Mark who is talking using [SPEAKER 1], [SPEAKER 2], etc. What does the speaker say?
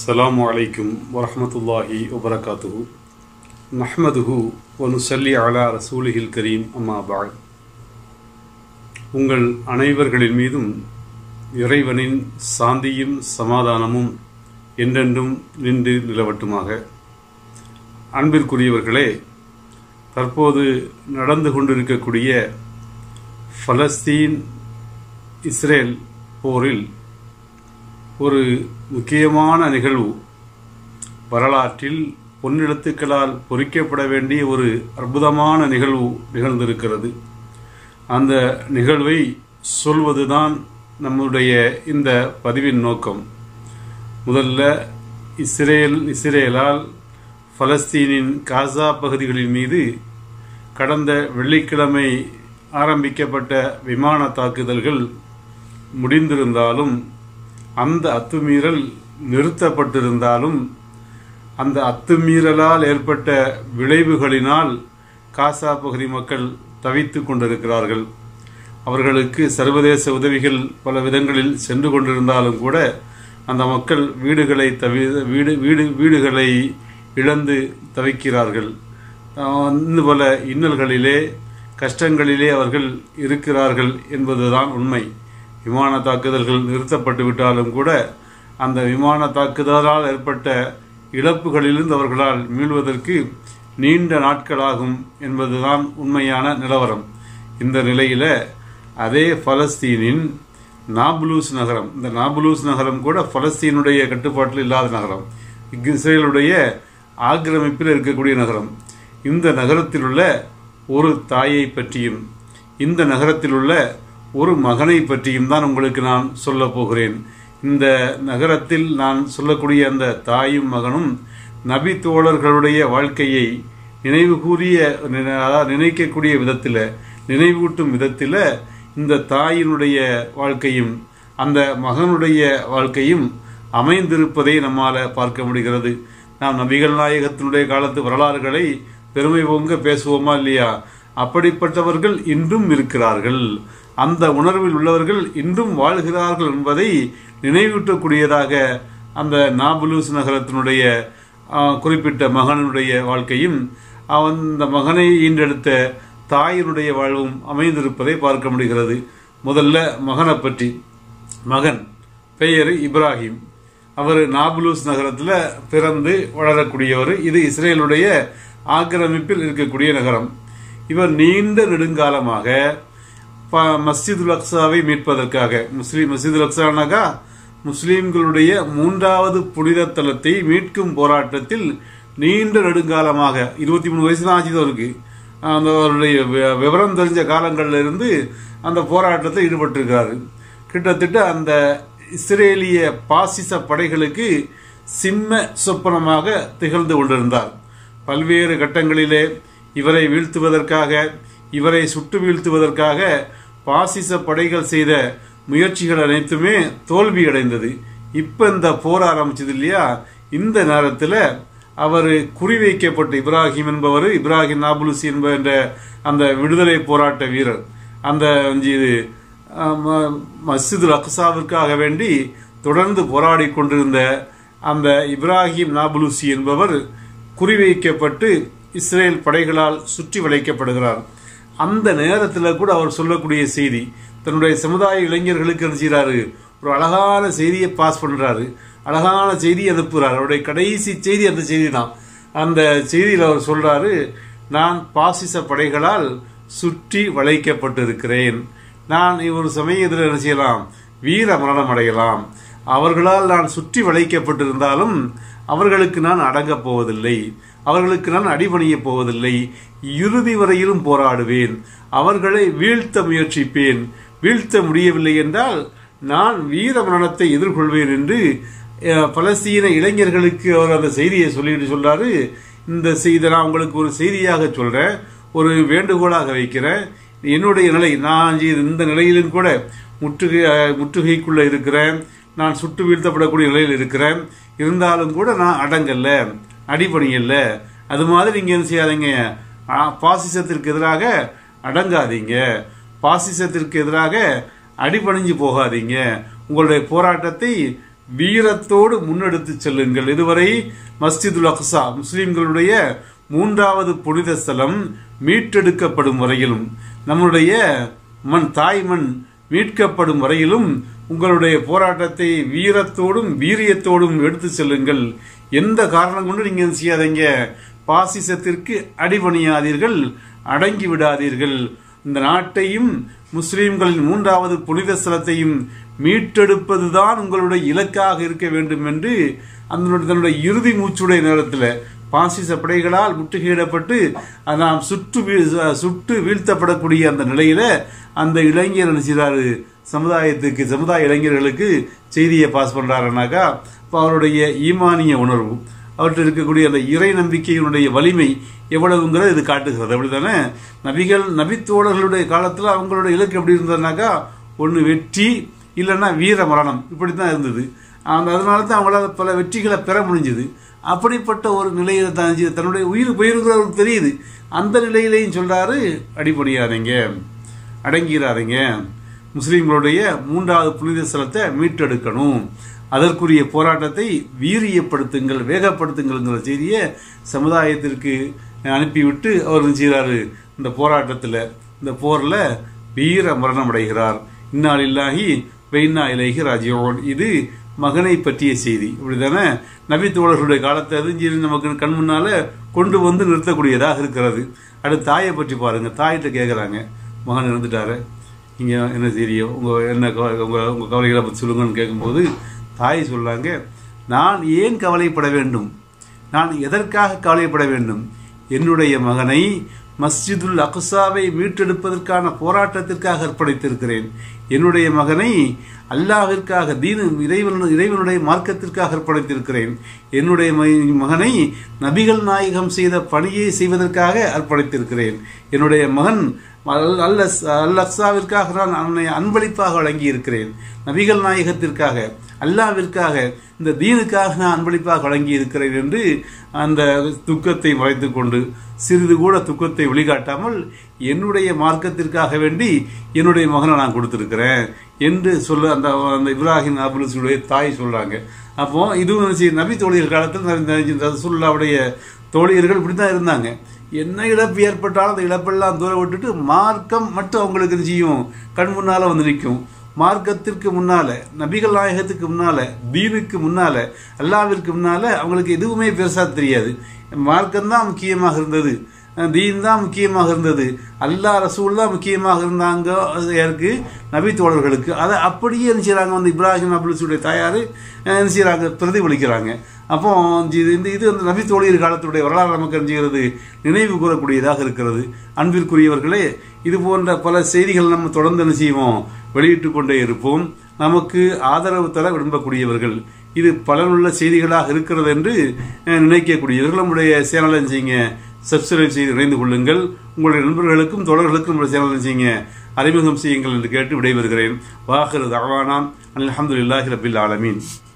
[SPEAKER 1] السلام عليكم ورحمة الله وبركاته نحمده ونصلي على رسوله الكريم أما بعد உங்கள் அனைவர்களின் மீதும் இறைவனின் சாந்தியும் சமாதானமும் என்றென்றும் நின்று நிலவட்டுமாக அன்பிற்குரியவர்களே தற்போது நடந்து கொண்டிருக்கக்கூடிய பலஸ்தீன் இஸ்ரேல் போரில் ஒரு முக்கியமான நிகழ்வு வரலாற்றில் பொன்னெழுத்துக்களால் பொறிக்கப்பட வேண்டிய ஒரு அற்புதமான நிகழ்வு நிகழ்ந்திருக்கிறது அந்த நிகழ்வை சொல்வதுதான் நம்முடைய இந்த பதிவின் நோக்கம் முதல்ல இஸ்ரேல் இஸ்ரேலால் பலஸ்தீனின் காசா பகுதிகளின் மீது கடந்த வெள்ளிக்கிழமை ஆரம்பிக்கப்பட்ட விமான தாக்குதல்கள் முடிந்திருந்தாலும் அந்த அத்துமீறல் நிறுத்தப்பட்டிருந்தாலும் அந்த அத்துமீறலால் ஏற்பட்ட விளைவுகளினால் காசா பகுதி மக்கள் தவித்து கொண்டிருக்கிறார்கள் அவர்களுக்கு சர்வதேச உதவிகள் பல விதங்களில் சென்று கொண்டிருந்தாலும் கூட அந்த மக்கள் வீடுகளை தவி வீடு வீடு வீடுகளை இழந்து தவிக்கிறார்கள் இன்னும் பல இன்னல்களிலே கஷ்டங்களிலே அவர்கள் இருக்கிறார்கள் என்பதுதான் உண்மை விமான தாக்குதல்கள் நிறுத்தப்பட்டு விட்டாலும் கூட அந்த விமான தாக்குதலால் ஏற்பட்ட இழப்புகளிலிருந்து அவர்களால் மீள்வதற்கு நீண்ட நாட்களாகும் என்பதுதான் உண்மையான நிலவரம் இந்த நிலையில அதே பலஸ்தீனின் நாபுலூஸ் நகரம் இந்த நாபுலூஸ் நகரம் கூட பலஸ்தீனுடைய கட்டுப்பாட்டில் இல்லாத நகரம் இஸ்ரேலுடைய ஆக்கிரமிப்பில் இருக்கக்கூடிய நகரம் இந்த நகரத்தில் உள்ள ஒரு தாயை பற்றியும் இந்த நகரத்தில் உள்ள ஒரு மகனை பற்றியும் தான் உங்களுக்கு நான் சொல்ல போகிறேன் இந்த நகரத்தில் நான் சொல்லக்கூடிய அந்த தாயும் மகனும் நபி தோழர்களுடைய வாழ்க்கையை நினைவு கூறிய நினைக்கக்கூடிய விதத்தில் நினைவூட்டும் விதத்தில் இந்த தாயினுடைய வாழ்க்கையும் அந்த மகனுடைய வாழ்க்கையும் அமைந்திருப்பதை நம்மால் பார்க்க முடிகிறது நாம் நபிகள் நாயகத்தினுடைய காலத்து வரலாறுகளை பெருமை பொங்க பேசுவோமா இல்லையா அப்படிப்பட்டவர்கள் இன்றும் இருக்கிறார்கள் அந்த உணர்வில் உள்ளவர்கள் இன்றும் வாழ்கிறார்கள் என்பதை நினைவூட்டக்கூடியதாக அந்த நாபுலூஸ் நகரத்தினுடைய குறிப்பிட்ட மகனுடைய வாழ்க்கையும் அந்த மகனை ஈன்றெடுத்த தாயினுடைய வாழ்வும் அமைந்திருப்பதை பார்க்க முடிகிறது முதல்ல மகனை பற்றி மகன் பெயர் இப்ராஹிம் அவர் நாபுலூஸ் நகரத்தில் பிறந்து வளரக்கூடியவர் இது இஸ்ரேலுடைய ஆக்கிரமிப்பில் இருக்கக்கூடிய நகரம் இவர் நீண்ட நெடுங்காலமாக மஸ்ஜிதுல் அக்சாவை மீட்பதற்காக முஸ்லீம் மஸ்ஜிதுல் அக்சானாக்கா முஸ்லீம்களுடைய மூன்றாவது புனித தலத்தை மீட்கும் போராட்டத்தில் நீண்ட நெடுங்காலமாக இருபத்தி மூணு வயசு தான் ஆச்சு அவருக்கு அந்த அவருடைய விவரம் தெரிஞ்ச காலங்களில் இருந்து அந்த போராட்டத்தில் ஈடுபட்டிருக்கிறாரு கிட்டத்தட்ட அந்த இஸ்ரேலிய பாசிச படைகளுக்கு சிம்ம சொப்பனமாக திகழ்ந்து கொண்டிருந்தார் பல்வேறு கட்டங்களிலே இவரை வீழ்த்துவதற்காக இவரை சுட்டு வீழ்த்துவதற்காக பாசிச படைகள் செய்த முயற்சிகள் அனைத்துமே தோல்வி அடைந்தது இப்ப இந்த போர் ஆரம்பிச்சது இல்லையா இந்த நேரத்தில் அவர் குறிவைக்கப்பட்ட இப்ராஹிம் என்பவர் இப்ராஹிம் நாபுலுசி என்ப என்ற அந்த விடுதலை போராட்ட வீரர் அந்த இது மஸ்ஜிது அக்சாவிற்காக வேண்டி தொடர்ந்து போராடி கொண்டிருந்த அந்த இப்ராஹிம் நாபுலுசி என்பவர் குறிவைக்கப்பட்டு இஸ்ரேல் படைகளால் சுற்றி வளைக்கப்படுகிறார் அந்த நேரத்தில் கூட அவர் சொல்லக்கூடிய செய்தி தன்னுடைய சமுதாய இளைஞர்களுக்கு என்ன செய்கிறாரு ஒரு அழகான செய்தியை பாஸ் பண்ணுறாரு அழகான செய்தி அனுப்புகிறார் அவருடைய கடைசி செய்தி அந்த செய்தி தான் அந்த செய்தியில் அவர் சொல்றாரு நான் பாசிச படைகளால் சுற்றி வளைக்கப்பட்டிருக்கிறேன் நான் ஒரு சமயத்தில் என்ன செய்யலாம் வீர மரணம் அடையலாம் அவர்களால் நான் சுற்றி வளைக்கப்பட்டிருந்தாலும் அவர்களுக்கு நான் அடங்கப் போவதில்லை அவர்களுக்கு நான் அடிபணிய போவதில்லை இறுதி வரையிலும் போராடுவேன் அவர்களை வீழ்த்த முயற்சிப்பேன் வீழ்த்த முடியவில்லை என்றால் நான் வீர மரணத்தை எதிர்கொள்வேன் என்று பலஸ்தீன இளைஞர்களுக்கு அவர் அந்த செய்தியை சொல்லிட்டு சொல்றாரு இந்த செய்தி நான் உங்களுக்கு ஒரு செய்தியாக சொல்றேன் ஒரு வேண்டுகோளாக வைக்கிறேன் என்னுடைய நிலை நான் இந்த நிலையிலும் கூட முற்றுகை முற்றுகைக்குள்ள இருக்கிறேன் நான் சுட்டு வீழ்த்தப்படக்கூடிய நிலையில் இருக்கிறேன் இருந்தாலும் கூட நான் அடங்கல்ல அடிபணியல்ல அது மாதிரி நீங்க என்ன செய்யாதீங்க பாசிசத்திற்கு எதிராக அடங்காதீங்க பாசிசத்திற்கு எதிராக அடிபணிஞ்சு போகாதீங்க உங்களுடைய போராட்டத்தை வீரத்தோடு முன்னெடுத்து செல்லுங்கள் இதுவரை மஸ்ஜிதுல் அக்ஸா முஸ்லிம்களுடைய மூன்றாவது புனித ஸ்தலம் மீட்டெடுக்கப்படும் வரையிலும் நம்முடைய மண் தாய் மண் மீட்கப்படும் வரையிலும் உங்களுடைய போராட்டத்தை வீரத்தோடும் வீரியத்தோடும் எடுத்து செல்லுங்கள் எந்த காரணம் கொண்டு நீங்க என்ன செய்யாதீங்க பாசிசத்திற்கு அடிபணியாதீர்கள் அடங்கி விடாதீர்கள் இந்த நாட்டையும் முஸ்லிம்களின் மூன்றாவது புனித ஸ்தலத்தையும் மீட்டெடுப்பதுதான் உங்களுடைய இலக்காக இருக்க வேண்டும் என்று அந்த தன்னுடைய இறுதி மூச்சுடைய நேரத்தில் பாசிச படைகளால் முற்றுகையிடப்பட்டு அது நாம் சுற்று வீழ் சுட்டு வீழ்த்தப்படக்கூடிய அந்த நிலையில அந்த இளைஞர் என்ன செய்றாரு சமுதாயத்துக்கு சமுதாய இளைஞர்களுக்கு செய்தியை பாஸ் பண்றாருனாக்கா இப்போ அவருடைய ஈமானிய உணர்வு அவர்கிட்ட இருக்கக்கூடிய அந்த இறை நம்பிக்கையினுடைய வலிமை எவ்வளவுங்கிறது இது காட்டுகிறது அப்படித்தானே நபிகள் நபித்தோழர்களுடைய காலத்தில் அவங்களுடைய இலக்கு எப்படி இருந்ததுனாக்கா ஒன்று வெற்றி இல்லைன்னா வீர மரணம் இப்படி தான் இருந்தது அந்த அதனால தான் அவங்களால பல வெற்றிகளை பெற முடிஞ்சது அப்படிப்பட்ட ஒரு நிலையில தான் இது தன்னுடைய உயிர் போயிருக்கிறவருக்கு தெரியுது அந்த நிலையிலையும் சொல்றாரு அடிப்படையாதீங்க அடங்கிறாதீங்க முஸ்லிம்களுடைய மூன்றாவது புனித ஸ்தலத்தை மீட்டெடுக்கணும் அதற்குரிய போராட்டத்தை வீரியப்படுத்துங்கள் வேகப்படுத்துங்கள்ங்கிற செய்தியை சமுதாயத்திற்கு அனுப்பிவிட்டு அவர் என்ன செய்கிறாரு இந்த போராட்டத்தில் இந்த போரில் வீர மரணம் அடைகிறார் இந்நாளில்லாகி வெயின்னா இலகி ராஜ்யோன் இது மகனை பற்றிய செய்தி இப்படிதானே நபி தோழர்களுடைய காலத்தை அறிஞ்சு நமக்கு கண் முன்னால கொண்டு வந்து நிறுத்தக்கூடியதாக இருக்கிறது அடுத்து தாயை பற்றி பாருங்க தாயிட்ட கேட்குறாங்க மகன் இறந்துட்டாரு நீங்க என்ன தெரியும் உங்க என்ன கவ- உங்க உங்க கவலைகளை பற்றி சொல்லுங்கன்னு கேட்கும்போது தாய் சொல்றாங்க நான் ஏன் கவலைப்பட வேண்டும் நான் எதற்காக கவலைப்பட வேண்டும் என்னுடைய மகனை மஸ்ஜிதுல் அக்ஸாவை மீட்டெடுப்பதற்கான போராட்டத்திற்காக அர்ப்பணித்திருக்கிறேன் என்னுடைய மகனை அல்லாஹ்விற்காக தீனு இறைவன் இறைவனுடைய மார்க்கத்திற்காக அர்ப்பணித்திருக்கிறேன் என்னுடைய ம- மகனை நபிகள் நாயகம் செய்த பணியை செய்வதற்காக அர்ப்பணித்திருக்கிறேன் என்னுடைய மகன் அல் அல் அல் அக்ஸாவிற்காக நான் அவனை அன்பளிப்பாக வழங்கி இருக்கிறேன் நபிகள் நாயகத்திற்காக அல்லாவிற்காக இந்த தீனுக்காக நான் அன்பளிப்பாக வழங்கி இருக்கிறேன் என்று அந்த துக்கத்தை மறைத்துக் கொண்டு சிறிது கூட துக்கத்தை வெளிக்காட்டாமல் என்னுடைய மார்க்கத்திற்காக வேண்டி என்னுடைய மகனை நான் கொடுத்திருக்கிறேன் என்று சொல்ல அந்த அந்த இப்ராஹிம் அபுலுடைய தாய் சொல்றாங்க அப்போ இதுவும் நினைச்சு நபி தோழியர் காலத்தில் ரசூல்லாவுடைய தோழியர்கள் இப்படித்தான் இருந்தாங்க என்ன இழப்பு ஏற்பட்டாலும் அந்த இழப்பெல்லாம் தூர விட்டுட்டு மார்க்கம் மட்டும் அவங்களுக்கு என்ன செய்யும் கண் முன்னால வந்து நிற்கும் மார்க்கத்திற்கு முன்னால நபிகள் நாயகத்துக்கு முன்னால தீனுக்கு முன்னால அல்லாவிற்கு முன்னால அவங்களுக்கு எதுவுமே பெருசா தெரியாது மார்க்கம் தான் முக்கியமாக இருந்தது தீன் தான் முக்கியமாக இருந்தது அல்லாஹ் ரசூல் தான் முக்கியமாக இருந்தாங்க அது யாருக்கு நபி தோழர்களுக்கு அதை அப்படியே என்ன செய்றாங்க வந்து இப்ராஹிம் அபுல்சுடைய தாயார் என்ன செய்றாங்க பிரதிபலிக்கிறாங்க அப்போ இது இந்த இது அந்த நபி தோழியர் காலத்துடைய வரலாறு நமக்கு அறிஞ்சுகிறது நினைவு கூறக்கூடியதாக இருக்கிறது அன்பிற்குரியவர்களே இது போன்ற பல செய்திகள் நம்ம தொடர்ந்து என்ன செய்வோம் வெளியிட்டு கொண்டே இருப்போம் நமக்கு ஆதரவு தர விரும்பக்கூடியவர்கள் இது பலனுள்ள செய்திகளாக இருக்கிறது என்று அஹ், நினைக்கக்கூடியவர்கள் நம்முடைய சேனலை செய்யுங்க சப்ஸ்கிரைப் செய்து இணைந்து கொள்ளுங்கள் உங்களுடைய நண்பர்களுக்கும் தொடர்களுக்கும் நம்முடைய சேனலை செய்யுங்க அறிமுகம் செய்யுங்கள் என்று கேட்டு விடைபெறுகிறேன் வாஹிரு தவானாம் அல்ஹம்துலில்லாஹி ரபில் ஆலமீன்